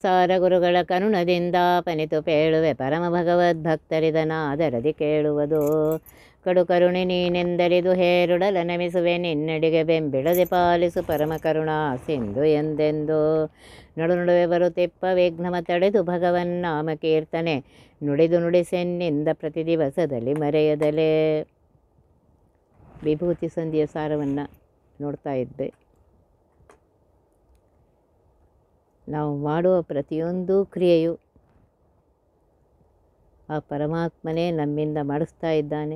ಸಾರ ಗುರುಗಳ ಕರುಣದಿಂದ ಪನಿತು ಪೇಳುವೆ ಪರಮ ಭಗವದ್ಭಕ್ತರಿದನಾದರದಿ ಕೇಳುವುದು ಕಡು ಕರುಣೆ ನೀನೆಂದರಿದು ಹೇರುಡಲ ನಮಿಸುವೆ ನಿನ್ನಡಿಗೆ ಬೆಂಬಿಡದೆ ಪಾಲಿಸು ಪರಮ ಕರುಣಾ ಸಿಂಧು ಎಂದೆಂದು ನಡು ನಡುವೆ ಬರುತ್ತಿಪ್ಪ ವಿಘ್ನಮ ತಡೆದು ಭಗವನ್ ನಾಮ ಕೀರ್ತನೆ ನುಡಿದು ನುಡಿಸೆನ್ನಿಂದ ಪ್ರತಿ ದಿವಸದಲ್ಲಿ ಮರೆಯದಲೇ ವಿಭೂತಿ ಸಂಧಿಯ ಸಾರವನ್ನು ನೋಡ್ತಾ ಇದ್ದೆ ನಾವು ಮಾಡುವ ಪ್ರತಿಯೊಂದು ಕ್ರಿಯೆಯು ಆ ಪರಮಾತ್ಮನೇ ನಮ್ಮಿಂದ ಮಾಡಿಸ್ತಾ ಇದ್ದಾನೆ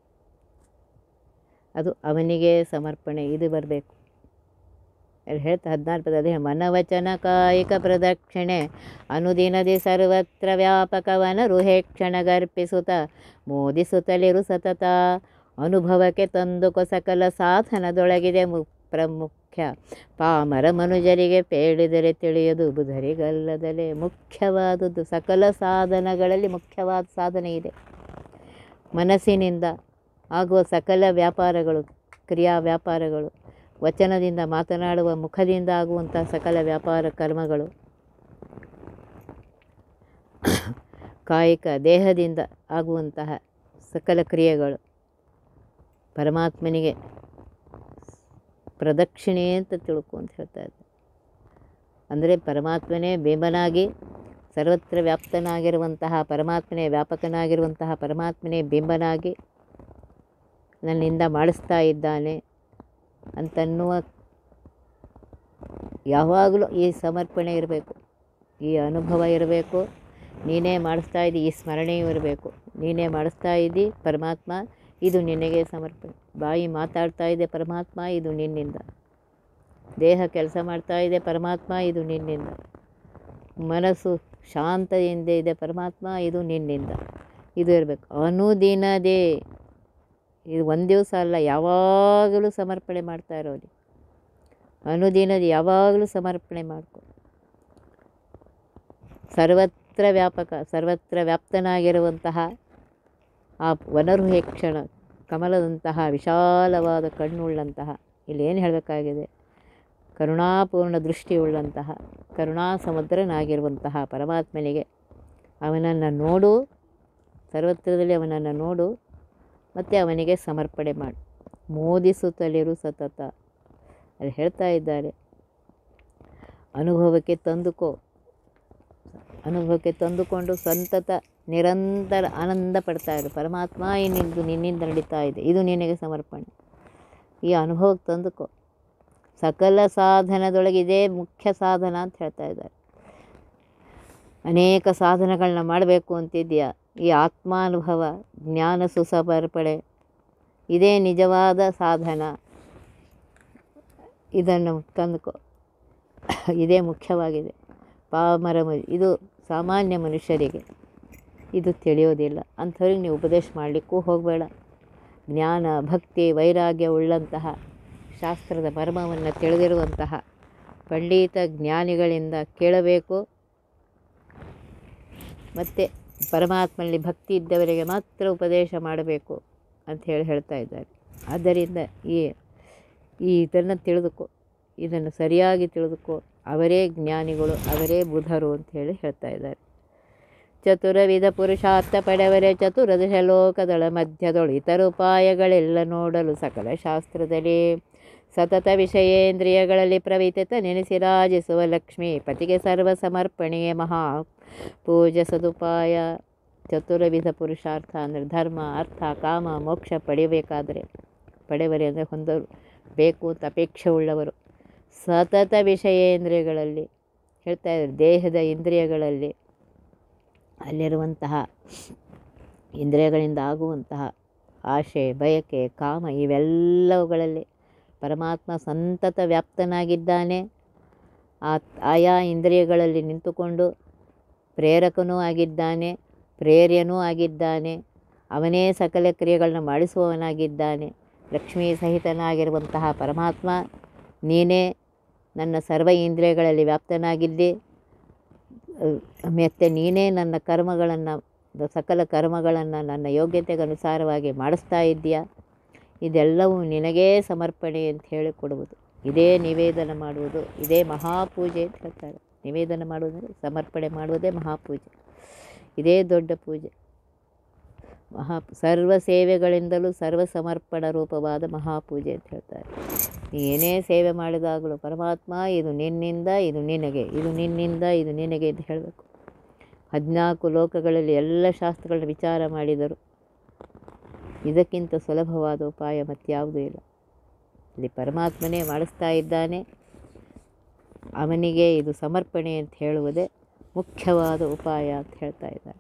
ಅದು ಅವನಿಗೆ ಸಮರ್ಪಣೆ ಇದು ಬರಬೇಕು ಅಲ್ಲಿ ಹೇಳ್ತಾ ಹದಿನಾರು ಪದ ಅದೇ ಮನವಚನ ಕಾಯಿಕ ಪ್ರದಕ್ಷಿಣೆ ಅನುದಿನದಿ ಸರ್ವತ್ರ ವ್ಯಾಪಕವನ ರುಹೇಕ್ಷಣ ಗರ್ಪಿಸುತ್ತ ಮೋದಿಸುತ್ತಲಿರು ಸತತ ಅನುಭವಕ್ಕೆ ತಂದುಕೊ ಸಕಲ ಸಾಧನದೊಳಗಿದೆ ಮು ಪ್ರಮುಖ್ಯ ಪಾಮರ ಮನುಜರಿಗೆ ಪೇಳಿದರೆ ತಿಳಿಯದು ಬುಧರಿಗಲ್ಲದಲೇ ಮುಖ್ಯವಾದದ್ದು ಸಕಲ ಸಾಧನಗಳಲ್ಲಿ ಮುಖ್ಯವಾದ ಸಾಧನೆ ಇದೆ ಮನಸ್ಸಿನಿಂದ ಆಗುವ ಸಕಲ ವ್ಯಾಪಾರಗಳು ಕ್ರಿಯಾ ವ್ಯಾಪಾರಗಳು ವಚನದಿಂದ ಮಾತನಾಡುವ ಮುಖದಿಂದ ಆಗುವಂಥ ಸಕಲ ವ್ಯಾಪಾರ ಕರ್ಮಗಳು ಕಾಯಿಕ ದೇಹದಿಂದ ಆಗುವಂತಹ ಸಕಲ ಕ್ರಿಯೆಗಳು ಪರಮಾತ್ಮನಿಗೆ ಪ್ರದಕ್ಷಿಣೆ ಅಂತ ತಿಳ್ಕೊ ಅಂತ ಹೇಳ್ತಾ ಇದ್ದೆ ಅಂದರೆ ಪರಮಾತ್ಮನೇ ಬಿಂಬನಾಗಿ ಸರ್ವತ್ರ ವ್ಯಾಪ್ತನಾಗಿರುವಂತಹ ಪರಮಾತ್ಮನೇ ವ್ಯಾಪಕನಾಗಿರುವಂತಹ ಪರಮಾತ್ಮನೇ ಬಿಂಬನಾಗಿ ನನ್ನಿಂದ ಮಾಡಿಸ್ತಾ ಇದ್ದಾನೆ ಅಂತನ್ನುವ ಯಾವಾಗಲೂ ಈ ಸಮರ್ಪಣೆ ಇರಬೇಕು ಈ ಅನುಭವ ಇರಬೇಕು ನೀನೇ ಮಾಡಿಸ್ತಾ ಇದ್ದಿ ಈ ಸ್ಮರಣೆಯೂ ಇರಬೇಕು ನೀನೇ ಮಾಡಿಸ್ತಾ ಇದ್ದಿ ಪರಮಾತ್ಮ ಇದು ನಿನಗೆ ಸಮರ್ಪಣೆ ಬಾಯಿ ಮಾತಾಡ್ತಾ ಇದೆ ಪರಮಾತ್ಮ ಇದು ನಿನ್ನಿಂದ ದೇಹ ಕೆಲಸ ಮಾಡ್ತಾ ಇದೆ ಪರಮಾತ್ಮ ಇದು ನಿನ್ನಿಂದ ಮನಸ್ಸು ಶಾಂತದಿಂದ ಇದೆ ಪರಮಾತ್ಮ ಇದು ನಿನ್ನಿಂದ ಇದು ಇರಬೇಕು ಅನುದಿನದೇ ಇದು ಒಂದು ದಿವಸ ಅಲ್ಲ ಯಾವಾಗಲೂ ಸಮರ್ಪಣೆ ಮಾಡ್ತಾ ಇರೋದು ಅನುದಿನದ ಯಾವಾಗಲೂ ಸಮರ್ಪಣೆ ಮಾಡ್ಕೊ ಸರ್ವತ್ರ ವ್ಯಾಪಕ ಸರ್ವತ್ರ ವ್ಯಾಪ್ತನಾಗಿರುವಂತಹ ಆ ವನರುಹೇಕ್ಷಣ ಕಮಲದಂತಹ ವಿಶಾಲವಾದ ಕಣ್ಣುಳ್ಳಂತಹ ಇಲ್ಲಿ ಏನು ಹೇಳಬೇಕಾಗಿದೆ ಕರುಣಾಪೂರ್ಣ ದೃಷ್ಟಿಯುಳ್ಳಂತಹ ಕರುಣಾ ಸಮುದ್ರನಾಗಿರುವಂತಹ ಪರಮಾತ್ಮನಿಗೆ ಅವನನ್ನು ನೋಡು ಸರ್ವತ್ರದಲ್ಲಿ ಅವನನ್ನು ನೋಡು ಮತ್ತು ಅವನಿಗೆ ಸಮರ್ಪಣೆ ಮಾಡು ಮೋದಿಸುತ್ತಲಿರು ಸತತ ಅಲ್ಲಿ ಹೇಳ್ತಾ ಇದ್ದಾರೆ ಅನುಭವಕ್ಕೆ ತಂದುಕೋ ಅನುಭವಕ್ಕೆ ತಂದುಕೊಂಡು ಸಂತತ ನಿರಂತರ ಆನಂದ ಪಡ್ತಾ ಇರು ಪರಮಾತ್ಮ ಇನ್ನಿಂದು ನಿನ್ನಿಂದ ನಡೀತಾ ಇದೆ ಇದು ನಿನಗೆ ಸಮರ್ಪಣೆ ಈ ಅನುಭವಕ್ಕೆ ತಂದುಕೋ ಸಕಲ ಸಾಧನದೊಳಗಿದೆ ಮುಖ್ಯ ಸಾಧನ ಅಂತ ಹೇಳ್ತಾ ಇದ್ದಾರೆ ಅನೇಕ ಸಾಧನಗಳನ್ನ ಮಾಡಬೇಕು ಅಂತಿದೆಯಾ ಈ ಆತ್ಮಾನುಭವ ಜ್ಞಾನ ಸುಸಮರ್ಪಣೆ ಇದೇ ನಿಜವಾದ ಸಾಧನ ಇದನ್ನು ತಂದುಕೋ ಇದೇ ಮುಖ್ಯವಾಗಿದೆ ಪಾಮರ ಮ- ಇದು ಸಾಮಾನ್ಯ ಮನುಷ್ಯರಿಗೆ ಇದು ತಿಳಿಯೋದಿಲ್ಲ ಅಂಥವ್ರಿಗೆ ನೀವು ಉಪದೇಶ ಮಾಡಲಿಕ್ಕೂ ಹೋಗಬೇಡ ಜ್ಞಾನ ಭಕ್ತಿ ವೈರಾಗ್ಯ ಉಳ್ಳಂತಹ ಶಾಸ್ತ್ರದ ಮರ್ಮವನ್ನು ತಿಳಿದಿರುವಂತಹ ಪಂಡಿತ ಜ್ಞಾನಿಗಳಿಂದ ಕೇಳಬೇಕು ಮತ್ತು ಪರಮಾತ್ಮನಲ್ಲಿ ಭಕ್ತಿ ಇದ್ದವರಿಗೆ ಮಾತ್ರ ಉಪದೇಶ ಮಾಡಬೇಕು ಅಂತ ಹೇಳಿ ಹೇಳ್ತಾ ಇದ್ದಾರೆ ಆದ್ದರಿಂದ ಈ ಈ ಇದನ್ನು ತಿಳಿದುಕೋ ಇದನ್ನು ಸರಿಯಾಗಿ ತಿಳಿದುಕೋ ಅವರೇ ಜ್ಞಾನಿಗಳು ಅವರೇ ಬುಧರು ಅಂತ ಹೇಳಿ ಹೇಳ್ತಾ ಇದ್ದಾರೆ ಚತುರವಿಧ ಪುರುಷಾರ್ಥ ಪಡೆವರೆ ಚತುರದಶ ಲೋಕದಳ ಮಧ್ಯದೊಳು ಇತರ ಉಪಾಯಗಳೆಲ್ಲ ನೋಡಲು ಸಕಲ ಶಾಸ್ತ್ರದಲ್ಲಿ ಸತತ ವಿಷಯೇಂದ್ರಿಯಗಳಲ್ಲಿ ಪ್ರವಿತತ ನೆನೆಸಿರಾಜಿಸುವ ಲಕ್ಷ್ಮೀ ಪತಿಗೆ ಸರ್ವ ಸಮರ್ಪಣೆಗೆ ಮಹಾ ಪೂಜೆ ಸದುಪಾಯ ಚತುರವಿಧ ಪುರುಷಾರ್ಥ ಅಂದರೆ ಧರ್ಮ ಅರ್ಥ ಕಾಮ ಮೋಕ್ಷ ಪಡೆಯಬೇಕಾದರೆ ಪಡೆವರೆ ಅಂದರೆ ಹೊಂದಲು ಬೇಕು ಅಂತ ಅಪೇಕ್ಷೆ ಉಳ್ಳವರು ಸತತ ವಿಷಯೇಂದ್ರಿಯಗಳಲ್ಲಿ ಹೇಳ್ತಾ ಇದ್ದಾರೆ ದೇಹದ ಇಂದ್ರಿಯಗಳಲ್ಲಿ ಅಲ್ಲಿರುವಂತಹ ಇಂದ್ರಿಯಗಳಿಂದ ಆಗುವಂತಹ ಆಶೆ ಬಯಕೆ ಕಾಮ ಇವೆಲ್ಲವುಗಳಲ್ಲಿ ಪರಮಾತ್ಮ ಸಂತತ ವ್ಯಾಪ್ತನಾಗಿದ್ದಾನೆ ಆ ಆಯಾ ಇಂದ್ರಿಯಗಳಲ್ಲಿ ನಿಂತುಕೊಂಡು ಪ್ರೇರಕನೂ ಆಗಿದ್ದಾನೆ ಪ್ರೇರ್ಯನೂ ಆಗಿದ್ದಾನೆ ಅವನೇ ಸಕಲ ಕ್ರಿಯೆಗಳನ್ನ ಮಾಡಿಸುವವನಾಗಿದ್ದಾನೆ ಲಕ್ಷ್ಮೀ ಸಹಿತನಾಗಿರುವಂತಹ ಪರಮಾತ್ಮ ನೀನೇ ನನ್ನ ಸರ್ವ ಇಂದ್ರಿಯಗಳಲ್ಲಿ ವ್ಯಾಪ್ತನಾಗಿದ್ದಿ ಮತ್ತು ನೀನೇ ನನ್ನ ಕರ್ಮಗಳನ್ನು ಸಕಲ ಕರ್ಮಗಳನ್ನು ನನ್ನ ಯೋಗ್ಯತೆಗೆ ಅನುಸಾರವಾಗಿ ಮಾಡಿಸ್ತಾ ಇದ್ದೀಯಾ ಇದೆಲ್ಲವೂ ನಿನಗೇ ಸಮರ್ಪಣೆ ಅಂತ ಹೇಳಿಕೊಡುವುದು ಇದೇ ನಿವೇದನ ಮಾಡುವುದು ಇದೇ ಮಹಾಪೂಜೆ ಅಂತ ಹೇಳ್ತಾರೆ ನಿವೇದನೆ ಮಾಡುವುದಂದರೆ ಸಮರ್ಪಣೆ ಮಾಡುವುದೇ ಮಹಾಪೂಜೆ ಇದೇ ದೊಡ್ಡ ಪೂಜೆ ಮಹಾ ಸರ್ವ ಸೇವೆಗಳಿಂದಲೂ ಸರ್ವ ಸಮರ್ಪಣ ರೂಪವಾದ ಮಹಾಪೂಜೆ ಅಂತ ಹೇಳ್ತಾರೆ ನೀ ಏನೇ ಸೇವೆ ಮಾಡಿದಾಗಲೂ ಪರಮಾತ್ಮ ಇದು ನಿನ್ನಿಂದ ಇದು ನಿನಗೆ ಇದು ನಿನ್ನಿಂದ ಇದು ನಿನಗೆ ಅಂತ ಹೇಳಬೇಕು ಹದಿನಾಲ್ಕು ಲೋಕಗಳಲ್ಲಿ ಎಲ್ಲ ಶಾಸ್ತ್ರಗಳನ್ನ ವಿಚಾರ ಮಾಡಿದರು ಇದಕ್ಕಿಂತ ಸುಲಭವಾದ ಉಪಾಯ ಮತ್ಯಾವುದೂ ಇಲ್ಲ ಇಲ್ಲಿ ಪರಮಾತ್ಮನೇ ಮಾಡಿಸ್ತಾ ಇದ್ದಾನೆ ಅವನಿಗೆ ಇದು ಸಮರ್ಪಣೆ ಅಂತ ಹೇಳುವುದೇ ಮುಖ್ಯವಾದ ಉಪಾಯ ಅಂತ ಹೇಳ್ತಾ ಇದ್ದಾರೆ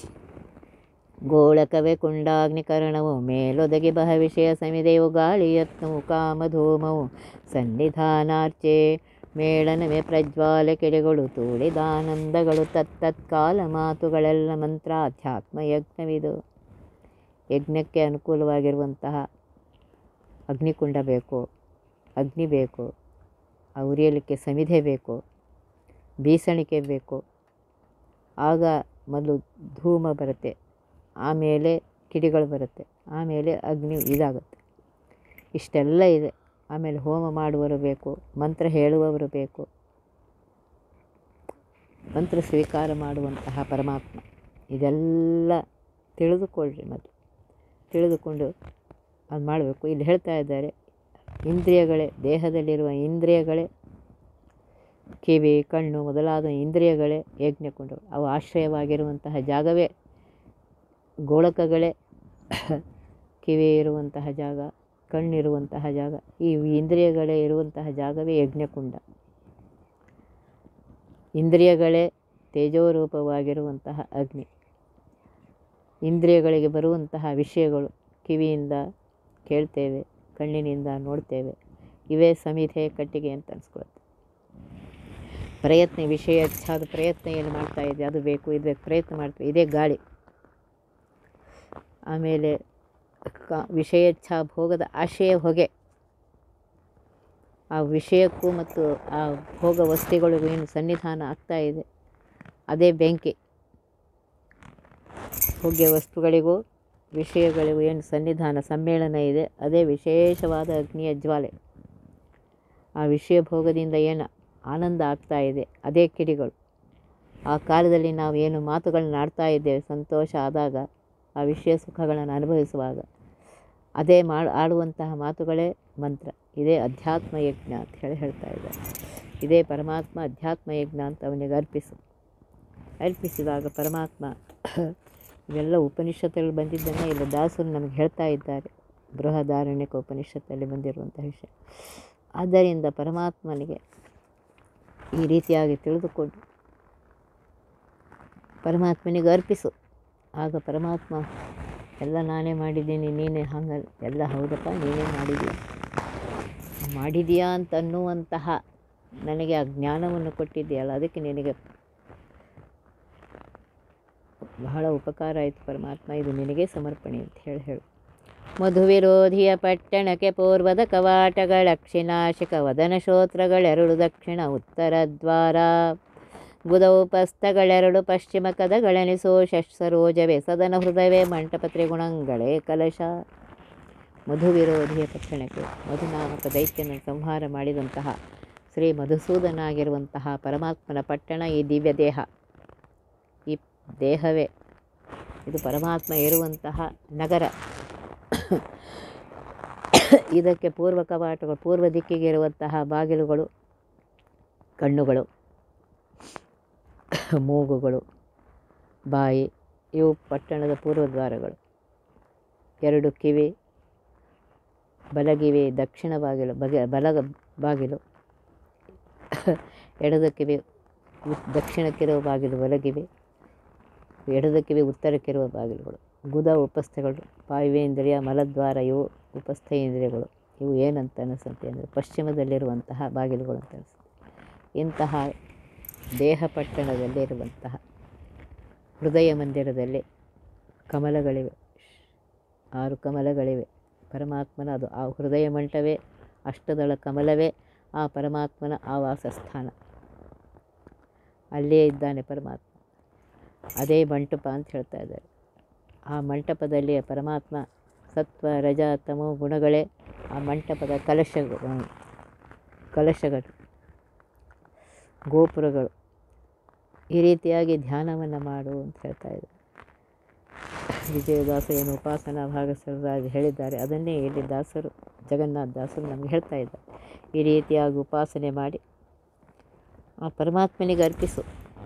ಗೋಳಕವೇ ಕುಂಡಾಗ್ನಿಕರಣವು ಮೇಲೊದಗಿ ಬಹ ವಿಷಯ ಸಮಿದೆಯು ಗಾಳಿ ಯತ್ನವು ಕಾಮಧೂಮವು ಸನ್ನಿಧಾನಾರ್ಚೆ ಮೇಳನವೇ ಪ್ರಜ್ವಾಲೆ ಕೆಡೆಗಳು ತೂಳಿದಾನಂದಗಳು ತತ್ತತ್ಕಾಲ ಮಾತುಗಳೆಲ್ಲ ಮಂತ್ರ ಅಧ್ಯಾತ್ಮ ಯಜ್ಞವಿದು ಯಜ್ಞಕ್ಕೆ ಅನುಕೂಲವಾಗಿರುವಂತಹ ಅಗ್ನಿಕುಂಡ ಬೇಕು ಅಗ್ನಿ ಬೇಕು ಆ ಉರಿಯಲಿಕ್ಕೆ ಸಮಿಧೆ ಬೇಕು ಬೀಸಣಿಕೆ ಬೇಕು ಆಗ ಮೊದಲು ಧೂಮ ಬರುತ್ತೆ ಆಮೇಲೆ ಕಿಡಿಗಳು ಬರುತ್ತೆ ಆಮೇಲೆ ಅಗ್ನಿ ಇದಾಗುತ್ತೆ ಇಷ್ಟೆಲ್ಲ ಇದೆ ಆಮೇಲೆ ಹೋಮ ಮಾಡುವವರು ಬೇಕು ಮಂತ್ರ ಹೇಳುವವರು ಬೇಕು ಮಂತ್ರ ಸ್ವೀಕಾರ ಮಾಡುವಂತಹ ಪರಮಾತ್ಮ ಇದೆಲ್ಲ ತಿಳಿದುಕೊಳ್ಳ್ರಿ ಮೊದಲು ತಿಳಿದುಕೊಂಡು ಅದು ಮಾಡಬೇಕು ಇಲ್ಲಿ ಹೇಳ್ತಾ ಇದ್ದಾರೆ ಇಂದ್ರಿಯಗಳೇ ದೇಹದಲ್ಲಿರುವ ಇಂದ್ರಿಯಗಳೇ ಕಿವಿ ಕಣ್ಣು ಮೊದಲಾದ ಇಂದ್ರಿಯಗಳೇ ಯಜ್ಞಕೊಂಡವು ಅವು ಆಶ್ರಯವಾಗಿರುವಂತಹ ಜಾಗವೇ ಗೋಳಕಗಳೇ ಕಿವಿ ಇರುವಂತಹ ಜಾಗ ಕಣ್ಣಿರುವಂತಹ ಜಾಗ ಈ ಇಂದ್ರಿಯಗಳೇ ಇರುವಂತಹ ಜಾಗವೇ ಯಜ್ಞಕುಂಡ ಇಂದ್ರಿಯಗಳೇ ತೇಜೋರೂಪವಾಗಿರುವಂತಹ ಅಗ್ನಿ ಇಂದ್ರಿಯಗಳಿಗೆ ಬರುವಂತಹ ವಿಷಯಗಳು ಕಿವಿಯಿಂದ ಕೇಳ್ತೇವೆ ಕಣ್ಣಿನಿಂದ ನೋಡ್ತೇವೆ ಇವೇ ಸಮಿಧೆ ಕಟ್ಟಿಗೆ ಅಂತ ಅನಿಸ್ಕೊಳುತ್ತೆ ಪ್ರಯತ್ನ ವಿಷಯ ಹೆಚ್ಚಾದ ಪ್ರಯತ್ನ ಏನು ಮಾಡ್ತಾ ಇದೆ ಅದು ಬೇಕು ಇದು ಬೇಕು ಪ್ರಯತ್ನ ಮಾಡ್ತೀವಿ ಇದೇ ಗಾಳಿ ಆಮೇಲೆ ಕ ವಿಷಯಚ್ಛಾ ಭೋಗದ ಆಶಯ ಹೊಗೆ ಆ ವಿಷಯಕ್ಕೂ ಮತ್ತು ಆ ಭೋಗ ವಸ್ತುಗಳಿಗೂ ಏನು ಸನ್ನಿಧಾನ ಆಗ್ತಾ ಇದೆ ಅದೇ ಬೆಂಕಿ ಭೋಗ್ಯ ವಸ್ತುಗಳಿಗೂ ವಿಷಯಗಳಿಗೂ ಏನು ಸನ್ನಿಧಾನ ಸಮ್ಮೇಳನ ಇದೆ ಅದೇ ವಿಶೇಷವಾದ ಅಗ್ನಿಯ ಜ್ವಾಲೆ ಆ ವಿಷಯ ಭೋಗದಿಂದ ಏನು ಆನಂದ ಆಗ್ತಾ ಇದೆ ಅದೇ ಕಿಡಿಗಳು ಆ ಕಾಲದಲ್ಲಿ ನಾವು ಏನು ಮಾತುಗಳನ್ನ ಆಡ್ತಾ ಇದ್ದೇವೆ ಸಂತೋಷ ಆದಾಗ ಆ ವಿಷಯ ಸುಖಗಳನ್ನು ಅನುಭವಿಸುವಾಗ ಅದೇ ಮಾಡಿ ಆಡುವಂತಹ ಮಾತುಗಳೇ ಮಂತ್ರ ಇದೇ ಅಧ್ಯಾತ್ಮ ಯಜ್ಞ ಅಂತ ಹೇಳಿ ಹೇಳ್ತಾ ಇದ್ದಾರೆ ಇದೇ ಪರಮಾತ್ಮ ಅಧ್ಯಾತ್ಮ ಯಜ್ಞ ಅಂತ ಅವನಿಗೆ ಅರ್ಪಿಸು ಅರ್ಪಿಸಿದಾಗ ಪರಮಾತ್ಮ ಇವೆಲ್ಲ ಉಪನಿಷತ್ತುಗಳು ಬಂದಿದ್ದನ್ನು ಇಲ್ಲಿ ದಾಸರು ನಮಗೆ ಹೇಳ್ತಾ ಇದ್ದಾರೆ ಬೃಹದಾರಣ್ಯಕ ಉಪನಿಷತ್ತಲ್ಲಿ ಬಂದಿರುವಂಥ ವಿಷಯ ಆದ್ದರಿಂದ ಪರಮಾತ್ಮನಿಗೆ ಈ ರೀತಿಯಾಗಿ ತಿಳಿದುಕೊಂಡು ಪರಮಾತ್ಮನಿಗೆ ಅರ್ಪಿಸು ಆಗ ಪರಮಾತ್ಮ ಎಲ್ಲ ನಾನೇ ಮಾಡಿದ್ದೀನಿ ನೀನೇ ಹಂಗೆ ಎಲ್ಲ ಹೌದಪ್ಪ ನೀನೇ ಮಾಡಿದೀಯ ಮಾಡಿದೀಯಾ ಅಂತ ಅನ್ನುವಂತಹ ನನಗೆ ಆ ಜ್ಞಾನವನ್ನು ಕೊಟ್ಟಿದ್ದೀಯಲ್ಲ ಅದಕ್ಕೆ ನಿನಗೆ ಬಹಳ ಉಪಕಾರ ಆಯಿತು ಪರಮಾತ್ಮ ಇದು ನಿನಗೆ ಸಮರ್ಪಣೆ ಅಂತ ಹೇಳಿ ಹೇಳು ಮಧುವಿರೋಧಿಯ ಪಟ್ಟಣಕ್ಕೆ ಪೂರ್ವದ ಕವಾಟಗಳ ಕ್ಷಿನಾಶಿಕ ವದನ ಶ್ರೋತ್ರಗಳೆರಡು ದಕ್ಷಿಣ ಉತ್ತರ ದ್ವಾರ ಗುದೌಪಸ್ಥಗಳೆರಡು ಪಶ್ಚಿಮ ಕದಗಳೆನಿಸೋ ಷಟ್ಸರೋಜವೇ ಸದನ ಹೃದಯವೇ ಮಂಟಪ ತ್ರಿಗುಣಗಳೇ ಕಲಶ ಮಧುವಿರೋಧಿಯ ಪಟ್ಟಣಕ್ಕೆ ಮಧುನಾಮಕ ದೈತ್ಯನ ಸಂಹಾರ ಮಾಡಿದಂತಹ ಶ್ರೀ ಮಧುಸೂದನಾಗಿರುವಂತಹ ಪರಮಾತ್ಮನ ಪಟ್ಟಣ ಈ ದಿವ್ಯ ದೇಹ ಈ ದೇಹವೇ ಇದು ಪರಮಾತ್ಮ ಇರುವಂತಹ ನಗರ ಇದಕ್ಕೆ ಪೂರ್ವ ಕವಾಟಗಳು ಪೂರ್ವ ದಿಕ್ಕಿಗೆ ಇರುವಂತಹ ಬಾಗಿಲುಗಳು ಕಣ್ಣುಗಳು ಮೂಗುಗಳು ಬಾಯಿ ಇವು ಪಟ್ಟಣದ ಪೂರ್ವದ್ವಾರಗಳು ಎರಡು ಕಿವಿ ಬಲಗಿವಿ ದಕ್ಷಿಣ ಬಾಗಿಲು ಬಗೆ ಬಲ ಬಾಗಿಲು ಎಡದ ಕಿವಿ ಉತ್- ದಕ್ಷಿಣಕ್ಕಿರುವ ಬಾಗಿಲು ಬಲಗಿವಿ ಎಡದ ಕಿವಿ ಉತ್ತರಕ್ಕಿರುವ ಬಾಗಿಲುಗಳು ಗುದ ಉಪಸ್ಥಗಳು ಪಾಯುವೇಂದ್ರಿಯ ಮಲದ್ವಾರ ಇವು ಉಪಸ್ಥೇಂದ್ರಿಯಗಳು ಇವು ಏನಂತ ಅನಿಸುತ್ತೆ ಅಂದರೆ ಪಶ್ಚಿಮದಲ್ಲಿರುವಂತಹ ಬಾಗಿಲುಗಳು ಅಂತ ಅನಿಸುತ್ತೆ ಇಂತಹ ದೇಹ ಪಟ್ಟಣದಲ್ಲಿರುವಂತಹ ಹೃದಯ ಮಂದಿರದಲ್ಲಿ ಕಮಲಗಳಿವೆ ಆರು ಕಮಲಗಳಿವೆ ಪರಮಾತ್ಮನ ಅದು ಆ ಹೃದಯ ಮಂಟವೇ ಅಷ್ಟದಳ ಕಮಲವೇ ಆ ಪರಮಾತ್ಮನ ಆವಾಸ ಸ್ಥಾನ ಅಲ್ಲೇ ಇದ್ದಾನೆ ಪರಮಾತ್ಮ ಅದೇ ಮಂಟಪ ಅಂತ ಹೇಳ್ತಾ ಇದ್ದಾರೆ ಆ ಮಂಟಪದಲ್ಲಿ ಪರಮಾತ್ಮ ಸತ್ವ ರಜ ತಮೋ ಗುಣಗಳೇ ಆ ಮಂಟಪದ ಕಲಶಗಳು ಕಲಶಗಳು ಗೋಪುರಗಳು ಈ ರೀತಿಯಾಗಿ ಧ್ಯಾನವನ್ನು ಮಾಡು ಅಂತ ಹೇಳ್ತಾ ಇದ್ದಾರೆ ವಿಜಯದಾಸ ಏನು ಉಪಾಸನಾ ಭಾಗಸ್ಥರಾಜ ಹೇಳಿದ್ದಾರೆ ಅದನ್ನೇ ಇಲ್ಲಿ ದಾಸರು ಜಗನ್ನಾಥ ದಾಸರು ನಮಗೆ ಹೇಳ್ತಾ ಇದ್ದಾರೆ ಈ ರೀತಿಯಾಗಿ ಉಪಾಸನೆ ಮಾಡಿ ಆ ಪರಮಾತ್ಮನಿಗೆ ಅರ್ಪಿಸು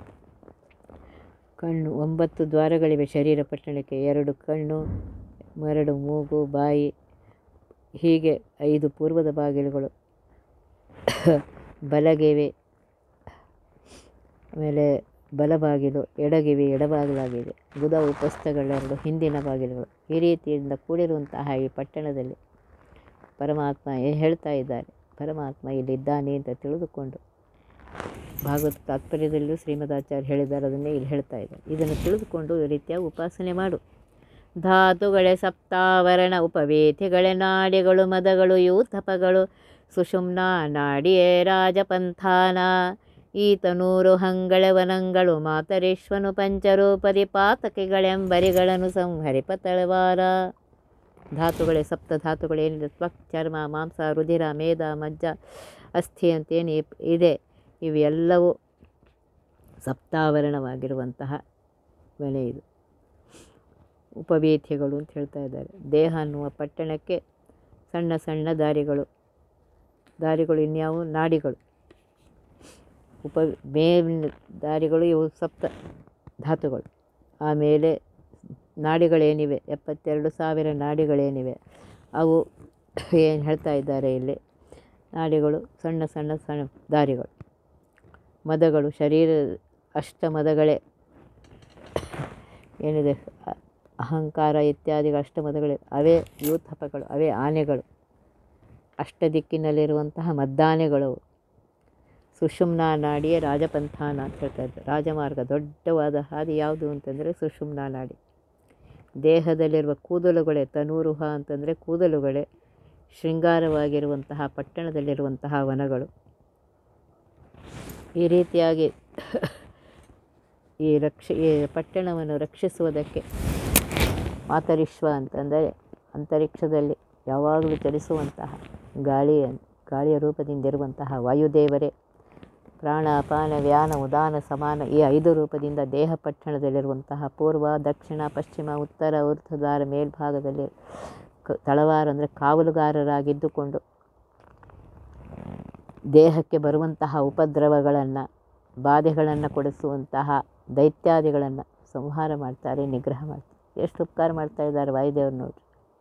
ಕಣ್ಣು ಒಂಬತ್ತು ದ್ವಾರಗಳಿವೆ ಶರೀರ ಪಟ್ಟಣಕ್ಕೆ ಎರಡು ಕಣ್ಣು ಎರಡು ಮೂಗು ಬಾಯಿ ಹೀಗೆ ಐದು ಪೂರ್ವದ ಬಾಗಿಲುಗಳು ಬಲಗಿವೆ ಆಮೇಲೆ ಬಲಬಾಗಿಲು ಎಡಗಿವಿ ಎಡಬಾಗಿಲಾಗಿದೆ ಬುಧ ಉಪಸ್ಥಗಳೆರಡು ಹಿಂದಿನ ಬಾಗಿಲುಗಳು ಈ ರೀತಿಯಿಂದ ಕೂಡಿರುವಂತಹ ಈ ಪಟ್ಟಣದಲ್ಲಿ ಪರಮಾತ್ಮ ಏ- ಹೇಳ್ತಾ ಇದ್ದಾರೆ ಪರಮಾತ್ಮ ಇಲ್ಲಿದ್ದಾನೆ ಅಂತ ತಿಳಿದುಕೊಂಡು ಭಾಗವತ ತಾತ್ಪರ್ಯದಲ್ಲೂ ಶ್ರೀಮದಾಚಾರ್ಯ ಹೇಳಿದ್ದಾರೆ ಅದನ್ನೇ ಇಲ್ಲಿ ಹೇಳ್ತಾ ಇದ್ದಾರೆ ಇದನ್ನು ತಿಳಿದುಕೊಂಡು ಈ ರೀತಿಯಾಗಿ ಉಪಾಸನೆ ಮಾಡು ಧಾತುಗಳೇ ಸಪ್ತಾವರಣ ಉಪವೇತಿಗಳೇ ನಾಡಿಗಳು ಮದಗಳು ಯೂಥಪಗಳು ಸುಷುಮ್ನ ನಾಡಿಯೇ ರಾಜಪಂಥಾನ ಈತನೂರು ಹಂಗಳ ವನಂಗಳು ಮಾತರೇಶ್ವನು ಪಂಚರೂಪದಿ ಪಾತಕಿಗಳೆಂಬರಿಗಳನ್ನು ಸಂಹರಿಪ ತಳವಾರ ಧಾತುಗಳೇ ಸಪ್ತ ಧಾತುಗಳೇನಿದೆ ತ್ವಕ್ ಚರ್ಮ ಮಾಂಸ ರುಧಿರ ಮೇದ ಮಜ್ಜ ಅಸ್ಥಿ ಅಂತೇನು ಇಪ್- ಇದೆ ಇವೆಲ್ಲವೂ ಸಪ್ತಾವರಣವಾಗಿರುವಂತಹ ಮನೆ ಇದು ಉಪವೇದ್ಯಗಳು ಅಂತ ಹೇಳ್ತಾ ಇದ್ದಾರೆ ದೇಹ ಅನ್ನುವ ಪಟ್ಟಣಕ್ಕೆ ಸಣ್ಣ ಸಣ್ಣ ದಾರಿಗಳು ದಾರಿಗಳು ಇನ್ಯಾವು ನಾಡಿಗಳು ಉಪ ಮೇಲಿನ ದಾರಿಗಳು ಇವು ಸಪ್ತ ಧಾತುಗಳು ಆಮೇಲೆ ನಾಡಿಗಳೇನಿವೆ ಎಪ್ಪತ್ತೆರಡು ಸಾವಿರ ನಾಡಿಗಳೇನಿವೆ ಅವು ಏನು ಹೇಳ್ತಾ ಇದ್ದಾರೆ ಇಲ್ಲಿ ನಾಡಿಗಳು ಸಣ್ಣ ಸಣ್ಣ ಸಣ್ಣ ದಾರಿಗಳು ಮದಗಳು ಶರೀರ ಅಷ್ಟ ಮದಗಳೇ ಏನಿದೆ ಅ- ಅಹಂಕಾರ ಇತ್ಯಾದಿಗಳು ಅಷ್ಟಮದಗಳು ಅವೇ ಯೂಥಪಗಳು ಅವೇ ಆನೆಗಳು ಅಷ್ಟ ದಿಕ್ಕಿನಲ್ಲಿರುವಂತಹ ಮದ್ದಾನೆಗಳು ಅವು. ಸುಷುಮ್ನಾ ನಾಡಿಯೇ ರಾಜಪಂಥಾನ ಅಂತ ಹೇಳ್ತಾ ಇದ್ದಾರೆ ರಾಜಮಾರ್ಗ ದೊಡ್ಡವಾದ ಹಾದಿ ಯಾವುದು ಅಂತಂದರೆ ಸುಷುಮ್ನಾ ನಾಡಿ ದೇಹದಲ್ಲಿರುವ ಕೂದಲುಗಳೇ ತನೂರುಹ ಅಂತಂದರೆ ಕೂದಲುಗಳೇ ಶೃಂಗಾರವಾಗಿರುವಂತಹ ಪಟ್ಟಣದಲ್ಲಿರುವಂತಹ ವನಗಳು ಈ ರೀತಿಯಾಗಿ ಈ ರಕ್ಷ ಈ ಪಟ್ಟಣವನ್ನು ರಕ್ಷಿಸುವುದಕ್ಕೆ ಮಾತರಿಶ್ವ ಅಂತಂದರೆ ಅಂತರಿಕ್ಷದಲ್ಲಿ ಯಾವಾಗಲೂ ಚಲಿಸುವಂತಹ ಗಾಳಿಯ ಗಾಳಿಯ ರೂಪದಿಂದಿರುವಂತಹ ವಾಯುದೇವರೇ ಪ್ರಾಣ ಅಪಾನ ವ್ಯಾನ ಉದಾನ ಸಮಾನ ಈ ಐದು ರೂಪದಿಂದ ದೇಹ ಪಟ್ಟಣದಲ್ಲಿರುವಂತಹ ಪೂರ್ವ ದಕ್ಷಿಣ ಪಶ್ಚಿಮ ಉತ್ತರ ಊರ್ಧ್ವದ್ವಾರ ಮೇಲ್ಭಾಗದಲ್ಲಿ ಕ ತಳವಾರ ಅಂದರೆ ಕಾವಲುಗಾರರಾಗಿದ್ದುಕೊಂಡು ದೇಹಕ್ಕೆ ಬರುವಂತಹ ಉಪದ್ರವಗಳನ್ನು ಬಾಧೆಗಳನ್ನು ಕೊಡಿಸುವಂತಹ ದೈತ್ಯಾದಿಗಳನ್ನು ಸಂಹಾರ ಮಾಡ್ತಾರೆ ನಿಗ್ರಹ ಮಾಡ್ತಾರೆ ಎಷ್ಟು ಉಪಕಾರ ಮಾಡ್ತಾ ಇದ್ದಾರೆ ವಾಯುದೇವರು ನೋಡಿ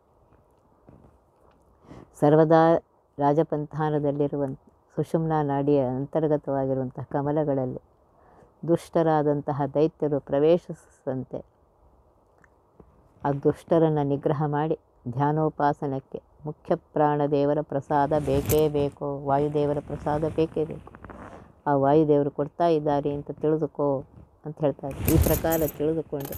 ಸರ್ವದಾ ರಾಜಪಂಥಾನದಲ್ಲಿರುವಂಥ ಸುಷುಮ್ನಾ ನಾಡಿಯ ಅಂತರ್ಗತವಾಗಿರುವಂತಹ ಕಮಲಗಳಲ್ಲಿ ದುಷ್ಟರಾದಂತಹ ದೈತ್ಯರು ಪ್ರವೇಶಿಸಂತೆ ಆ ದುಷ್ಟರನ್ನು ನಿಗ್ರಹ ಮಾಡಿ ಧ್ಯಾನೋಪಾಸನಕ್ಕೆ ಮುಖ್ಯ ಪ್ರಾಣದೇವರ ಪ್ರಸಾದ ಬೇಕೇ ಬೇಕು ವಾಯುದೇವರ ಪ್ರಸಾದ ಬೇಕೇ ಬೇಕು ಆ ವಾಯುದೇವರು ಕೊಡ್ತಾ ಇದ್ದಾರೆ ಅಂತ ತಿಳಿದುಕೋ ಅಂತ ಹೇಳ್ತಾರೆ ಈ ಪ್ರಕಾರ ತಿಳಿದುಕೊಂಡು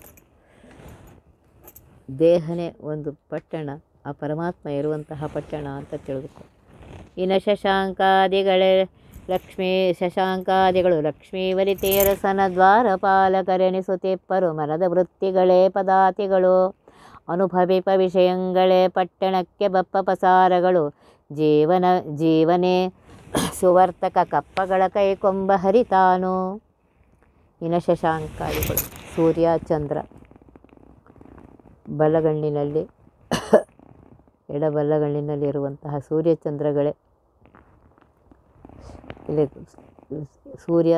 ದೇಹನೇ ಒಂದು ಪಟ್ಟಣ ಆ ಪರಮಾತ್ಮ ಇರುವಂತಹ ಪಟ್ಟಣ ಅಂತ ತಿಳಿದುಕೋ ಇನ್ನು ಶಶಾಂಕಾದಿಗಳೇ ಲಕ್ಷ್ಮೀ ಶಶಾಂಕಾದಿಗಳು ಲಕ್ಷ್ಮೀವರಿತೇರಸನ ದ್ವಾರಪಾಲಕರೆನಿಸುತ್ತಿಪ್ಪರು ಮನದ ವೃತ್ತಿಗಳೇ ಪದಾತಿಗಳು ಅನುಭವಿಪ ವಿಷಯಗಳೇ ಪಟ್ಟಣಕ್ಕೆ ಬಪ್ಪ ಪಸಾರಗಳು ಜೀವನ ಜೀವನೇ ಸುವರ್ತಕ ಕಪ್ಪಗಳ ಕೈಕೊಂಬ ಹರಿತಾನು ಇನ್ನು ಶಶಾಂಕಾದಿಗಳು ಸೂರ್ಯ ಚಂದ್ರ ಬಲಗಣ್ಣಿನಲ್ಲಿ ಎಡಬಲಗಣ್ಣಿನಲ್ಲಿರುವಂತಹ ಸೂರ್ಯಚಂದ್ರಗಳೇ ಇಲ್ಲಿ ಸೂರ್ಯ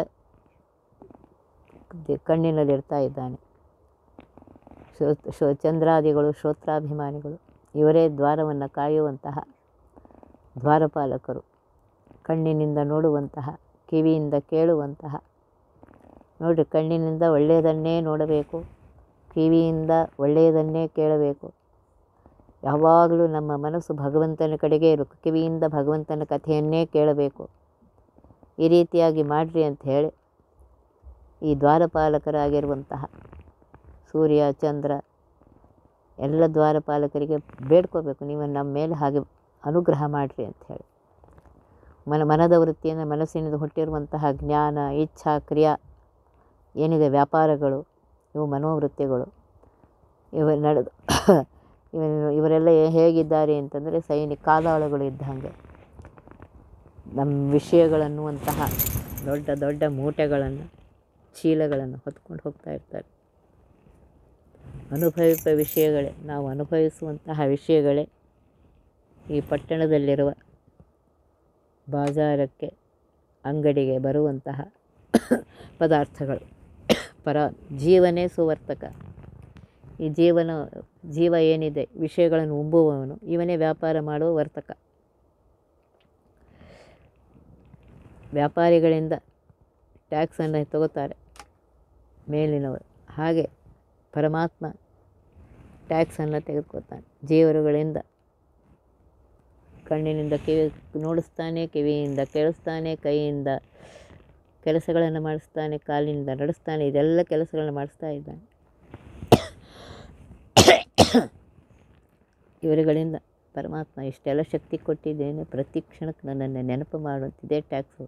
ಕಣ್ಣಿನಲ್ಲಿರ್ತಾ ಇದ್ದಾನೆ ಶೋ ಶೋ ಚಂದ್ರಾದಿಗಳು ಶ್ರೋತ್ರಾಭಿಮಾನಿಗಳು ಇವರೇ ದ್ವಾರವನ್ನು ಕಾಯುವಂತಹ ದ್ವಾರಪಾಲಕರು ಕಣ್ಣಿನಿಂದ ನೋಡುವಂತಹ ಕಿವಿಯಿಂದ ಕೇಳುವಂತಹ ನೋಡಿರಿ ಕಣ್ಣಿನಿಂದ ಒಳ್ಳೆಯದನ್ನೇ ನೋಡಬೇಕು ಕಿವಿಯಿಂದ ಒಳ್ಳೆಯದನ್ನೇ ಕೇಳಬೇಕು ಯಾವಾಗಲೂ ನಮ್ಮ ಮನಸ್ಸು ಭಗವಂತನ ಕಡೆಗೆ ಇರು ಕಿವಿಯಿಂದ ಭಗವಂತನ ಕಥೆಯನ್ನೇ ಕೇಳಬೇಕು ಈ ರೀತಿಯಾಗಿ ಮಾಡಿರಿ ಅಂತ ಹೇಳಿ ಈ ದ್ವಾರಪಾಲಕರಾಗಿರುವಂತಹ ಸೂರ್ಯ ಚಂದ್ರ ಎಲ್ಲ ದ್ವಾರಪಾಲಕರಿಗೆ ಬೇಡ್ಕೋಬೇಕು ನೀವು ನಮ್ಮ ಮೇಲೆ ಹಾಗೆ ಅನುಗ್ರಹ ಮಾಡಿರಿ ಅಂತ ಹೇಳಿ ಮನ ಮನದ ವೃತ್ತಿಯಿಂದ ಮನಸ್ಸಿನಿಂದ ಹುಟ್ಟಿರುವಂತಹ ಜ್ಞಾನ ಇಚ್ಛಾ ಕ್ರಿಯಾ ಏನಿದೆ ವ್ಯಾಪಾರಗಳು ಇವು ಮನೋವೃತ್ತಿಗಳು ಇವ ನಡೆದು ಇವ- ಇವರೆಲ್ಲ ಹೇಗಿದ್ದಾರೆ ಅಂತಂದರೆ ಸೈನಿಕ ಕಾದಾಳುಗಳು ಇದ್ದ ಹಾಗೆ ನಮ್ಮ ವಿಷಯಗಳನ್ನುವಂತಹ ದೊಡ್ಡ ದೊಡ್ಡ ಮೂಟೆಗಳನ್ನು ಚೀಲಗಳನ್ನು ಹೊತ್ಕೊಂಡು ಹೋಗ್ತಾ ಇರ್ತಾರೆ ಅನುಭವಿಸುವ ವಿಷಯಗಳೇ ನಾವು ಅನುಭವಿಸುವಂತಹ ವಿಷಯಗಳೇ ಈ ಪಟ್ಟಣದಲ್ಲಿರುವ ಬಾಜಾರಕ್ಕೆ ಅಂಗಡಿಗೆ ಬರುವಂತಹ ಪದಾರ್ಥಗಳು ಪರ ಜೀವನೇ ಸುವರ್ತಕ ಈ ಜೀವನ ಜೀವ ಏನಿದೆ ವಿಷಯಗಳನ್ನು ಉಂಬುವವನು ಇವನೇ ವ್ಯಾಪಾರ ಮಾಡುವ ವರ್ತಕ ವ್ಯಾಪಾರಿಗಳಿಂದ ಟ್ಯಾಕ್ಸನ್ನು ತಗೋತಾರೆ ಮೇಲಿನವರು ಹಾಗೆ ಪರಮಾತ್ಮ ಟ್ಯಾಕ್ಸನ್ನು ತೆಗೆದುಕೊತಾನೆ ಜೀವರುಗಳಿಂದ ಕಣ್ಣಿನಿಂದ ಕಿವಿ ನೋಡಿಸ್ತಾನೆ ಕಿವಿಯಿಂದ ಕೇಳಿಸ್ತಾನೆ ಕೈಯಿಂದ ಕೆಲಸಗಳನ್ನು ಮಾಡಿಸ್ತಾನೆ ಕಾಲಿನಿಂದ ನಡೆಸ್ತಾನೆ ಇದೆಲ್ಲ ಕೆಲಸಗಳನ್ನು ಮಾಡಿಸ್ತಾ ಇದ್ದಾನೆ ಇವರುಗಳಿಂದ ಪರಮಾತ್ಮ ಇಷ್ಟೆಲ್ಲ ಶಕ್ತಿ ಕೊಟ್ಟಿದ್ದೇನೆ ಪ್ರತಿ ಕ್ಷಣಕ್ಕೆ ನನ್ನನ್ನು ನೆನಪು ಮಾಡುವಂತಿದೆ ಟ್ಯಾಕ್ಸು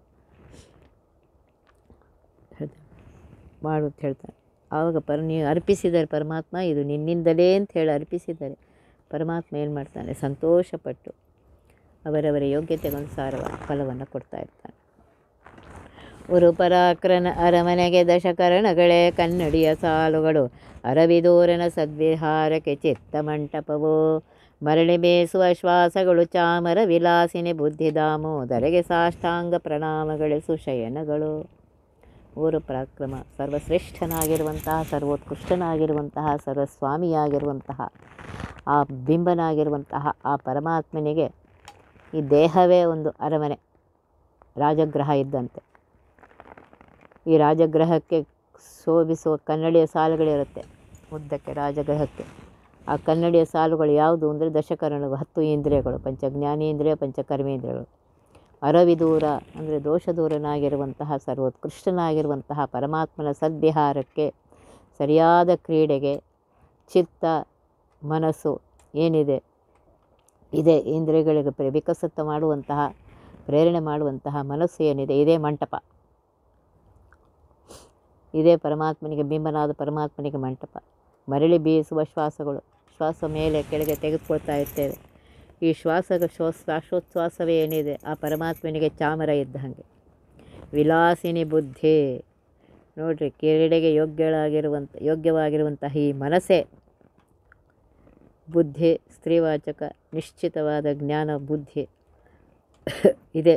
ಹೇಳ್ತಾನೆ ಮಾಡು ಅಂತ ಹೇಳ್ತಾನೆ ಆವಾಗ ಪರ ನೀವು ಅರ್ಪಿಸಿದ್ದಾರೆ ಪರಮಾತ್ಮ ಇದು ನಿನ್ನಿಂದಲೇ ಅಂತ ಹೇಳಿ ಅರ್ಪಿಸಿದ್ದಾರೆ ಪರಮಾತ್ಮ ಏನು ಮಾಡ್ತಾನೆ ಸಂತೋಷಪಟ್ಟು ಅವರವರ ಯೋಗ್ಯತೆಗನುಸಾರವಾದ ಫಲವನ್ನು ಕೊಡ್ತಾ ಇರ್ತಾನೆ ಉರುಪರಾಕ್ರನ ಅರಮನೆಗೆ ದಶಕರಣಗಳೇ ಕನ್ನಡಿಯ ಸಾಲುಗಳು ಅರವಿದೂರನ ಸದ್ವಿಹಾರಕ್ಕೆ ಚಿತ್ತ ಮಂಟಪವು ಮರಳಿ ಬೇಸುವ ಶ್ವಾಸಗಳು ಚಾಮರ ವಿಲಾಸಿನಿ ಬುದ್ಧಿದಾಮೋದರೆಗೆ ಸಾಷ್ಟಾಂಗ ಪ್ರಣಾಮಗಳೇ ಸುಶಯನಗಳು ಊರು ಪರಾಕ್ರಮ ಸರ್ವಶ್ರೇಷ್ಠನಾಗಿರುವಂತಹ ಸರ್ವೋತ್ಕೃಷ್ಟನಾಗಿರುವಂತಹ ಸರ್ವಸ್ವಾಮಿಯಾಗಿರುವಂತಹ ಆ ಬಿಂಬನಾಗಿರುವಂತಹ ಆ ಪರಮಾತ್ಮನಿಗೆ ಈ ದೇಹವೇ ಒಂದು ಅರಮನೆ ರಾಜಗೃಹ ಇದ್ದಂತೆ ಈ ರಾಜಗೃಹಕ್ಕೆ ಶೋಭಿಸುವ ಕನ್ನಡಿಯ ಸಾಲುಗಳಿರುತ್ತೆ ಉದ್ದಕ್ಕೆ ರಾಜಗೃಹಕ್ಕೆ ಆ ಕನ್ನಡಿಯ ಸಾಲುಗಳು ಯಾವುದು ಅಂದರೆ ದಶಕರಣಗಳು ಹತ್ತು ಇಂದ್ರಿಯಗಳು ಪಂಚ ಜ್ಞಾನೇಂದ್ರಿಯ ಪಂಚಕರ್ಮೇಂದ್ರಿಯಗಳು ಅರವಿದೂರ ಅಂದರೆ ದೋಷದೂರನಾಗಿರುವಂತಹ ಸರ್ವೋತ್ಕೃಷ್ಟನಾಗಿರುವಂತಹ ಪರಮಾತ್ಮನ ಸದ್ವಿಹಾರಕ್ಕೆ ಸರಿಯಾದ ಕ್ರೀಡೆಗೆ ಚಿತ್ತ ಮನಸ್ಸು ಏನಿದೆ ಇದೇ ಇಂದ್ರಿಯಗಳಿಗೆ ಪ್ರ ವಿಕಸತ ಮಾಡುವಂತಹ ಪ್ರೇರಣೆ ಮಾಡುವಂತಹ ಮನಸ್ಸು ಏನಿದೆ ಇದೇ ಮಂಟಪ ಇದೇ ಪರಮಾತ್ಮನಿಗೆ ಬಿಂಬನಾದ ಪರಮಾತ್ಮನಿಗೆ ಮಂಟಪ ಮರಳಿ ಬೀಸುವ ಶ್ವಾಸಗಳು ಶ್ವಾಸ ಮೇಲೆ ಕೆಳಗೆ ತೆಗೆದುಕೊಳ್ತಾ ಇರ್ತೇವೆ ಈ ಶ್ವಾಸ ಶ್ವಾಸ ಶ್ವಾಸೋಚ್ಛ್ವಾಸವೇ ಏನಿದೆ ಆ ಪರಮಾತ್ಮನಿಗೆ ಚಾಮರ ಇದ್ದ ಹಾಗೆ ವಿಲಾಸಿನಿ ಬುದ್ಧಿ ನೋಡ್ರಿ ಕ್ರೀಡೆಗೆ ಯೋಗ್ಯಳಾಗಿರುವಂಥ ಯೋಗ್ಯವಾಗಿರುವಂತಹ ಈ ಮನಸ್ಸೇ ಬುದ್ಧಿ ಸ್ತ್ರೀವಾಚಕ ನಿಶ್ಚಿತವಾದ ಜ್ಞಾನ ಬುದ್ಧಿ ಇದೆ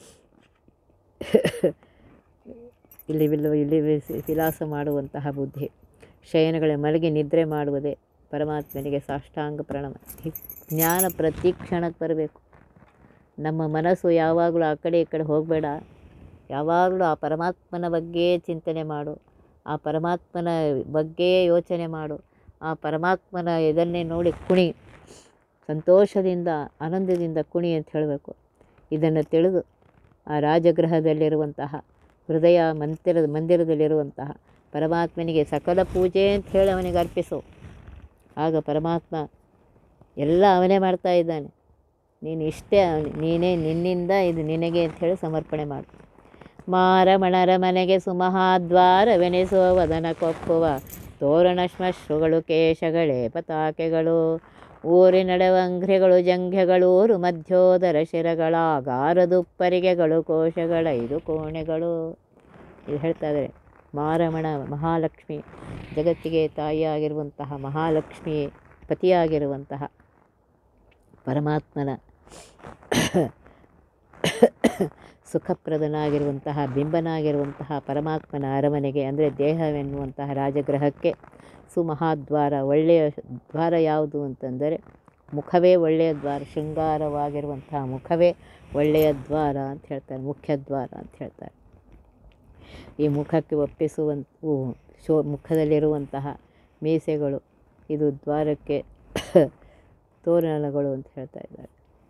ಇಲ್ಲಿ ವಿಲ್ ಇಲ್ಲಿ ವಿಸ್- ವಿಲಾಸ ಮಾಡುವಂತಹ ಬುದ್ಧಿ ಶಯನಗಳ ಮಲಗಿ ನಿದ್ರೆ ಮಾಡುವುದೇ ಪರಮಾತ್ಮನಿಗೆ ಸಾಷ್ಟಾಂಗ ಪ್ರಣಾಮ ಈ ಜ್ಞಾನ ಪ್ರತಿ ಕ್ಷಣಕ್ಕೆ ಬರಬೇಕು ನಮ್ಮ ಮನಸ್ಸು ಯಾವಾಗಲೂ ಆ ಕಡೆ ಈ ಕಡೆ ಹೋಗಬೇಡ ಯಾವಾಗಲೂ ಆ ಪರಮಾತ್ಮನ ಬಗ್ಗೆ ಚಿಂತನೆ ಮಾಡು ಆ ಪರಮಾತ್ಮನ ಬಗ್ಗೆ ಯೋಚನೆ ಮಾಡು ಆ ಪರಮಾತ್ಮನ ಇದನ್ನೇ ನೋಡಿ ಕುಣಿ ಸಂತೋಷದಿಂದ ಆನಂದದಿಂದ ಕುಣಿ ಅಂತ ಹೇಳಬೇಕು ಇದನ್ನು ತಿಳಿದು ಆ ರಾಜಗೃಹದಲ್ಲಿರುವಂತಹ ಹೃದಯ ಮಂದಿರದ ಮಂದಿರದಲ್ಲಿರುವಂತಹ ಪರಮಾತ್ಮನಿಗೆ ಸಕಲ ಪೂಜೆ ಅಂತ ಹೇಳಿ ಅವನಿಗೆ ಅರ್ಪಿಸು ಆಗ ಪರಮಾತ್ಮ ಎಲ್ಲ ಅವನೇ ಮಾಡ್ತಾ ಇದ್ದಾನೆ ನೀನು ಇಷ್ಟೇ ಅವನಿ ನೀನೇ ನಿನ್ನಿಂದ ಇದು ನಿನಗೆ ಅಂತ ಹೇಳಿ ಸಮರ್ಪಣೆ ಮಾಡು ಮಾರಮಣರ ಮನೆಗೆ ಸುಮಹಾದ್ವಾರವೆನಿಸುವ ವದನ ಕೊಪ್ಪುವ ತೋರಣ ಶ್ಮಶ್ರುಗಳು ಕೇಶಗಳೇ ಪತಾಕೆಗಳು ಊರಿನಡವಂಘ್ರಿಗಳು ಜಂಘ್ಯಗಳೂರು ಮಧ್ಯೋದರ ಶಿರಗಳ ಗಾರದುಪ್ಪರಿಗೆಗಳು ಕೋಶಗಳ ಐದು ಕೋಣೆಗಳು ಇದು ಹೇಳ್ತಾ ಇದ್ದಾರೆ ಮಾರಮಣ ಮಹಾಲಕ್ಷ್ಮಿ ಜಗತ್ತಿಗೆ ತಾಯಿಯಾಗಿರುವಂತಹ ಮಹಾಲಕ್ಷ್ಮಿ ಪತಿಯಾಗಿರುವಂತಹ ಪರಮಾತ್ಮನ ಸುಖಪ್ರದನಾಗಿರುವಂತಹ ಬಿಂಬನಾಗಿರುವಂತಹ ಪರಮಾತ್ಮನ ಅರಮನೆಗೆ ಅಂದರೆ ದೇಹವೆನ್ನುವಂತಹ ರಾಜಗೃಹಕ್ಕೆ ಸುಮಹಾದ್ವಾರ ಒಳ್ಳೆಯ ದ್ವಾರ ಯಾವುದು ಅಂತಂದರೆ ಮುಖವೇ ಒಳ್ಳೆಯ ದ್ವಾರ ಶೃಂಗಾರವಾಗಿರುವಂತಹ ಮುಖವೇ ಒಳ್ಳೆಯ ದ್ವಾರ ಅಂತ ಹೇಳ್ತಾರೆ ಮುಖ್ಯ ದ್ವಾರ ಅಂತ ಹೇಳ್ತಾರೆ ಈ ಮುಖಕ್ಕೆ ಒಪ್ಪಿಸುವಂತ ಶೋ ಮುಖದಲ್ಲಿರುವಂತಹ ಮೀಸೆಗಳು ಇದು ದ್ವಾರಕ್ಕೆ ತೋರಣಗಳು ಅಂತ ಹೇಳ್ತಾ ಇದ್ದಾರೆ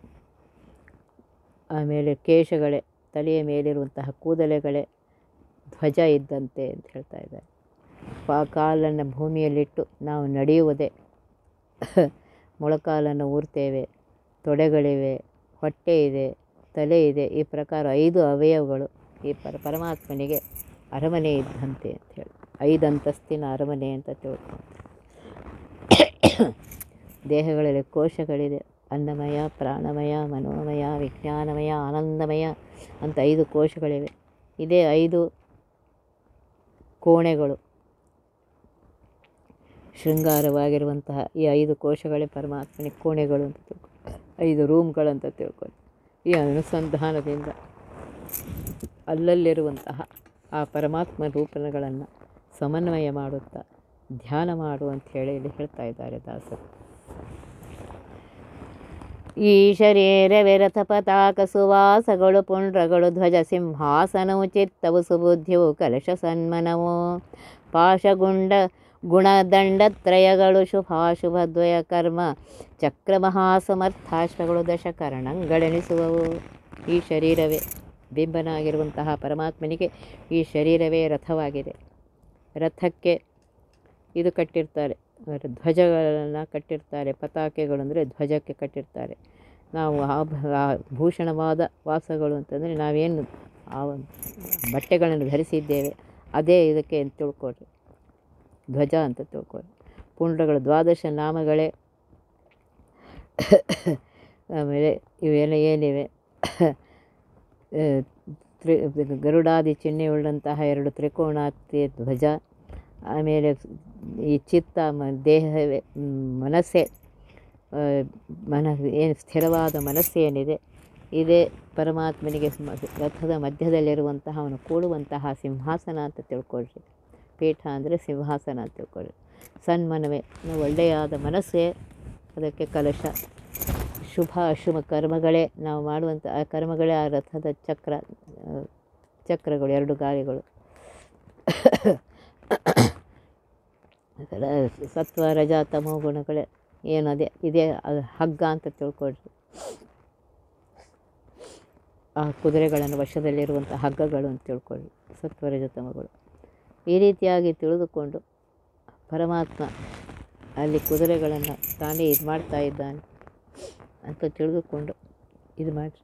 ಆಮೇಲೆ ಕೇಶಗಳೇ ತಲೆಯ ಮೇಲಿರುವಂತಹ ಕೂದಲೆಗಳೇ ಧ್ವಜ ಇದ್ದಂತೆ ಅಂತ ಹೇಳ್ತಾ ಇದ್ದಾರೆ ಪಾ ಕಾಲನ್ನು ಭೂಮಿಯಲ್ಲಿಟ್ಟು ನಾವು ನಡೆಯುವುದೇ ಮೊಳಕಾಲನ್ನು ಊರ್ತೇವೆ ತೊಡೆಗಳಿವೆ ಹೊಟ್ಟೆ ಇದೆ ತಲೆ ಇದೆ ಈ ಪ್ರಕಾರ ಐದು ಅವಯವಗಳು ಈ ಪರ ಪರಮಾತ್ಮನಿಗೆ ಅರಮನೆ ಇದ್ದಂತೆ ಅಂತ ಹೇಳಿ ಐದು ಅಂತಸ್ತಿನ ಅರಮನೆ ಅಂತ ತಿಳ್ಕೊಂಡು ದೇಹಗಳಲ್ಲಿ ಕೋಶಗಳಿದೆ ಅನ್ನಮಯ ಪ್ರಾಣಮಯ ಮನೋಮಯ ವಿಜ್ಞಾನಮಯ ಆನಂದಮಯ ಅಂತ ಐದು ಕೋಶಗಳಿವೆ ಇದೇ ಐದು ಕೋಣೆಗಳು ಶೃಂಗಾರವಾಗಿರುವಂತಹ ಈ ಐದು ಕೋಶಗಳೇ ಪರಮಾತ್ಮನಿಗೆ ಕೋಣೆಗಳು ಅಂತ ತಿಳ್ಕೊ ಐದು ರೂಮ್ಗಳಂತ ತಿಳ್ಕೊಳ್ಳಿ ಈ ಅನುಸಂಧಾನದಿಂದ ಅಲ್ಲಲ್ಲಿರುವಂತಹ ಆ ಪರಮಾತ್ಮ ರೂಪಗಳನ್ನು ಸಮನ್ವಯ ಮಾಡುತ್ತಾ ಧ್ಯಾನ ಮಾಡು ಅಂತ ಹೇಳಿ ಇಲ್ಲಿ ಹೇಳ್ತಾ ಇದ್ದಾರೆ ದಾಸರು ಈ ಶರೀರವೇ ರಥ ಪತಾಕ ಸುವಾಸಗಳು ಪುಂಡ್ರಗಳು ಧ್ವಜ ಸಿಂಹಾಸನವು ಚಿತ್ತವು ಸುಬುದ್ಧಿಯು ಕಲಶ ಸನ್ಮನವು ಪಾಶಗುಂಡ ಗುಣದಂಡತ್ರಯಗಳು ಶುಭಾಶುಭದ್ವಯ ಕರ್ಮ ಚಕ್ರ ಮಹಾಸಮರ್ಥಾಶ್ವಗಳು ದಶಕರಣಗಳೆನಿಸುವವು ಈ ಶರೀರವೇ ಬಿಂಬನಾಗಿರುವಂತಹ ಪರಮಾತ್ಮನಿಗೆ ಈ ಶರೀರವೇ ರಥವಾಗಿದೆ ರಥಕ್ಕೆ ಇದು ಕಟ್ಟಿರ್ತಾರೆ ಧ್ವಜಗಳನ್ನು ಕಟ್ಟಿರ್ತಾರೆ ಪತಾಕೆಗಳು ಅಂದರೆ ಧ್ವಜಕ್ಕೆ ಕಟ್ಟಿರ್ತಾರೆ ನಾವು ಆ ಭ- ಆ ಭೂಷಣವಾದ ವಾಸಗಳು ಅಂತಂದರೆ ನಾವೇನು ಆ ಒಂದು ಬಟ್ಟೆಗಳನ್ನು ಧರಿಸಿದ್ದೇವೆ ಅದೇ ಇದಕ್ಕೆ ಅಂತ ತಿಳ್ಕೊಳ್ರಿ ಧ್ವಜ ಅಂತ ತಿಳ್ಕೊಳ್ರಿ ಪುಂಡ್ರಗಳು ದ್ವಾದಶ ನಾಮಗಳೇ ಆಮೇಲೆ ಇವೆಲ್ಲ ಏನಿವೆ ಆ, ತ್ರಿ ಗರುಡಾದಿ ಚಿಹ್ನೆಯುಳ್ಳಂತಹ ಎರಡು ತ್ರಿಕೋಣಾತಿ ಧ್ವಜ ಆಮೇಲೆ ಈ ಚಿತ್ತ ಮ ದೇಹವೇ ಮ್, ಮನಸ್ಸೇ ಆ, ಮನ ಏನು ಸ್ಥಿರವಾದ ಮನಸ್ಸೇನಿದೆ ಇದೇ ಪರಮಾತ್ಮನಿಗೆ ಸ್ಮ- ರಥದ ಮಧ್ಯದಲ್ಲಿರುವಂತಹ ಅವನು ಕೂಡುವಂತಹ ಸಿಂಹಾಸನ ಅಂತ ತಿಳ್ಕೊಳ್ರಿ ಪೀಠ ಅಂದರೆ ಸಿಂಹಾಸನ ಅಂತ ತಿಳ್ಕೊಳ್ಳಿ ಸನ್ಮನವೇ ನಾವು ಒಳ್ಳೆಯಾದ ಮನಸ್ಸೇ ಅದಕ್ಕೆ ಕಲಶ ಶುಭ ಅಶುಭ ಕರ್ಮಗಳೇ ನಾವು ಮಾಡುವಂಥ ಆ ಕರ್ಮಗಳೇ ಆ ರಥದ ಚಕ್ರ ಆ, ಚಕ್ರಗಳು ಎರಡು ಗಾಲಿಗಳು ಅದರ ಸತ್ವ ರಜ ತಮೋ ಗುಣಗಳೇ ಏನದೇ ಇದೇ ಅದು ಹಗ್ಗ ಅಂತ ತಿಳ್ಕೊಳ್ರಿ ಆ ಕುದುರೆಗಳನ್ನು ವಶದಲ್ಲಿರುವಂಥ ಹಗ್ಗಗಳು ಅಂತ ತಿಳ್ಕೊಳ್ಳಿ ಸತ್ವ ರಜ ತಮಗಳು ಈ ರೀತಿಯಾಗಿ ತಿಳಿದುಕೊಂಡು ಪರಮಾತ್ಮ ಅಲ್ಲಿ ಕುದುರೆಗಳನ್ನು ತಾನೇ ಇದು ಮಾಡ್ತಾ ಇದ್ದಾನೆ ಅಂತ ತಿಳಿದುಕೊಂಡು ಇದು ಮಾಡಿ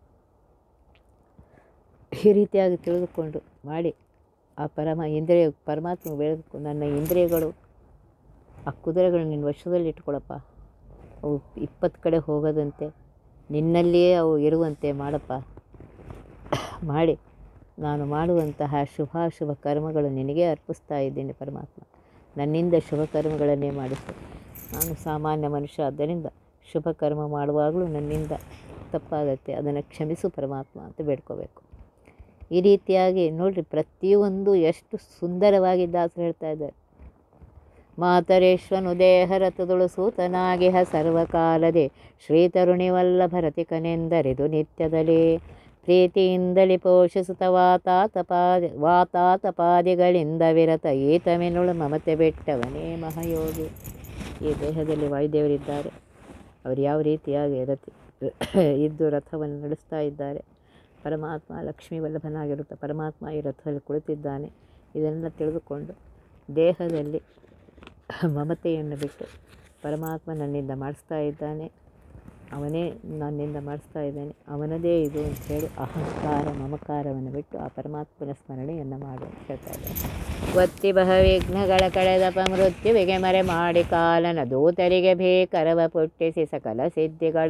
ಈ ರೀತಿಯಾಗಿ ತಿಳಿದುಕೊಂಡು ಮಾಡಿ ಆ ಪರಮ ಇಂದ್ರಿಯ ಪರಮಾತ್ಮ ಬೆಳೆದು ನನ್ನ ಇಂದ್ರಿಯಗಳು ಆ ಕುದುರೆಗಳು ನಿನ್ನ ವಶದಲ್ಲಿ ಇಟ್ಕೊಳಪ್ಪ ಅವು ಇಪ್ಪತ್ತು ಕಡೆ ಹೋಗದಂತೆ ನಿನ್ನಲ್ಲಿಯೇ ಅವು ಇರುವಂತೆ ಮಾಡಪ್ಪ ಮಾಡಿ ನಾನು ಮಾಡುವಂತಹ ಶುಭಾಶುಭ ಕರ್ಮಗಳು ನಿನಗೆ ಅರ್ಪಿಸ್ತಾ ಇದ್ದೀನಿ ಪರಮಾತ್ಮ ನನ್ನಿಂದ ಶುಭ ಕರ್ಮಗಳನ್ನೇ ಮಾಡಿಸು ನಾನು ಸಾಮಾನ್ಯ ಮನುಷ್ಯ ಆದ್ದರಿಂದ ಶುಭ ಕರ್ಮ ಮಾಡುವಾಗಲೂ ನನ್ನಿಂದ ತಪ್ಪಾಗತ್ತೆ ಅದನ್ನು ಕ್ಷಮಿಸು ಪರಮಾತ್ಮ ಅಂತ ಬೇಡ್ಕೋಬೇಕು ಈ ರೀತಿಯಾಗಿ ನೋಡ್ರಿ ಪ್ರತಿಯೊಂದು ಎಷ್ಟು ಸುಂದರವಾಗಿ ದಾಸರು ಹೇಳ್ತಾ ಇದ್ದಾರೆ ಮಾತರೇಶ್ವನು ದೇಹರಥದೊಳು ಸೂತನಾಗಿಹ ಸರ್ವಕಾಲದೆ ಶ್ರೀತರುಣಿ ವಲ್ಲಭರತಿಕನೆಂದರಿದು ನಿತ್ಯದಲ್ಲಿ ಪ್ರೀತಿಯಿಂದಲಿ ಪೋಷಿಸುತ್ತ ವಾತಾತಪಾದಿ ವಾತಾತಪಾದಿಗಳಿಂದ ವಿರತ ಈತಮೆನುಳು ಮಮತೆ ಬೆಟ್ಟವನೇ ಮಹಾಯೋಗಿ ಈ ದೇಹದಲ್ಲಿ ವಾಯುದೇವರಿದ್ದಾರೆ ಅವರು ಯಾವ ರೀತಿಯಾಗಿ ರತಿ ಇದ್ದು ರಥವನ್ನು ನಡೆಸ್ತಾ ಇದ್ದಾರೆ ಪರಮಾತ್ಮ ಲಕ್ಷ್ಮೀ ವಲ್ಲಭನಾಗಿರುತ್ತೆ ಪರಮಾತ್ಮ ಈ ರಥದಲ್ಲಿ ಕುಳಿತಿದ್ದಾನೆ ಇದನ್ನೆಲ್ಲ ತಿಳಿದುಕೊಂಡು ದೇಹದಲ್ಲಿ ಮಮತೆಯನ್ನು ಬಿಟ್ಟು ಪರಮಾತ್ಮ ನನ್ನಿಂದ ಮಾಡಿಸ್ತಾ ಇದ್ದಾನೆ ಅವನೇ ನನ್ನಿಂದ ಮಾಡಿಸ್ತಾ ಇದ್ದಾನೆ ಅವನದೇ ಇದು ಅಂತ ಹೇಳಿ ಅಹಂಕಾರ ಮಮಕಾರವನ್ನು ಬಿಟ್ಟು ಆ ಪರಮಾತ್ಮನ ಸ್ಮರಣೆಯನ್ನು ಮಾಡು ಅಂತ ಹೇಳ್ತಾ ಇದ್ದಾರೆ ಒತ್ತಿ ಬಹವಿಘ್ನಗಳ ಕಳೆದಪ ಮೃತ್ಯುವಿಗೆ ಮರೆ ಮಾಡಿ ಕಾಲನ ದೂತರಿಗೆ ಭೀಕರವ ಪುಟ್ಟಿಸಿ ಸಕಲ ಸಿದ್ಧಿಗಳ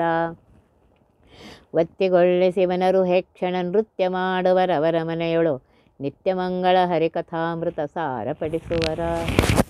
ಒತ್ತಿಗೊಳ್ಳಿಸಿವನರು ಹೆಕ್ಷಣ ನೃತ್ಯ ಮಾಡುವರವರ ಮನೆಯೊಳು ನಿತ್ಯ ಮಂಗಳ ಹರಿಕಥಾಮೃತ ಸಾರ ಪಡಿಸುವರ